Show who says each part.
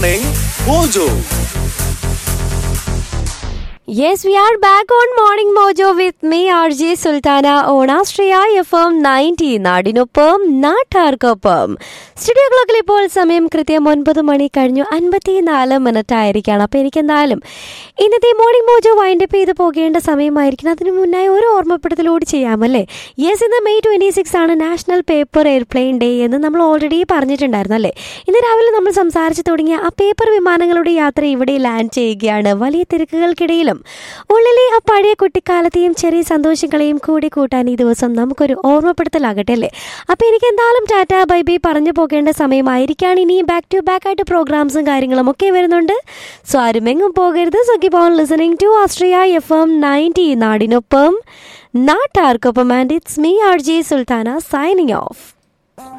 Speaker 1: Morning Mojo.
Speaker 2: Yes, we are back on Morning Mojo with me, RJ Sultana on Astria FM 90 നാടിനൊപ്പം നാട്ടാർക്കൊപ്പം studio ക്ലോക്കിൽ ഇപ്പോൾ സമയം കൃത്യം ഒൻപത് മണി കഴിഞ്ഞു അൻപത്തിനാല് മിനിറ്റ് ആയിരിക്കുകയാണ് അപ്പോൾ എനിക്ക് എന്തായാലും ഇന്നത്തെ മോർണിംഗ് മോജോ വൈൻഡപ്പ് ചെയ്ത് പോകേണ്ട സമയമായിരിക്കണം അതിന് മുന്നായി ഒരു ഓർമ്മപ്പെടുത്തലോട് ചെയ്യാമല്ലേ യെസ് ഇന്ന് മെയ് ട്വൻറ്റി സിക്സ് ആണ് നാഷണൽ പേപ്പർ എയർപ്ലെയിൻ ഡേ എന്ന് നമ്മൾ ഓൾറെഡി പറഞ്ഞിട്ടുണ്ടായിരുന്നു അല്ലേ ഇന്ന് രാവിലെ നമ്മൾ സംസാരിച്ചു തുടങ്ങിയ ആ പേപ്പർ വിമാനങ്ങളുടെ യാത്ര ഇവിടെ ലാൻഡ് ചെയ്യുകയാണ് വലിയ തിരക്കുകൾക്കിടയിലും ഉള്ളിലെ ആ പഴയ കുട്ടിക്കാലത്തെയും ചെറിയ സന്തോഷങ്ങളെയും കൂടി കൂട്ടാൻ ഈ ദിവസം നമുക്കൊരു ഓർമ്മപ്പെടുത്തലാകട്ടെ അല്ലേ അപ്പോൾ എനിക്ക് എന്തായാലും ടാറ്റ ബൈ ബൈ പറഞ്ഞു പോകേണ്ട സമയമായിരിക്കാണ് ഇനി ബാക്ക് ടു ബാക്ക് ആയിട്ട് പ്രോഗ്രാംസും കാര്യങ്ങളും ഒക്കെ വരുന്നുണ്ട് സോ ആരും എങ്ങും പോകരുത് so keep on listening to Austria F M ninety നാടിനൊപ്പം നാട്ടാർക്കൊപ്പം and it's me R J Sultana signing of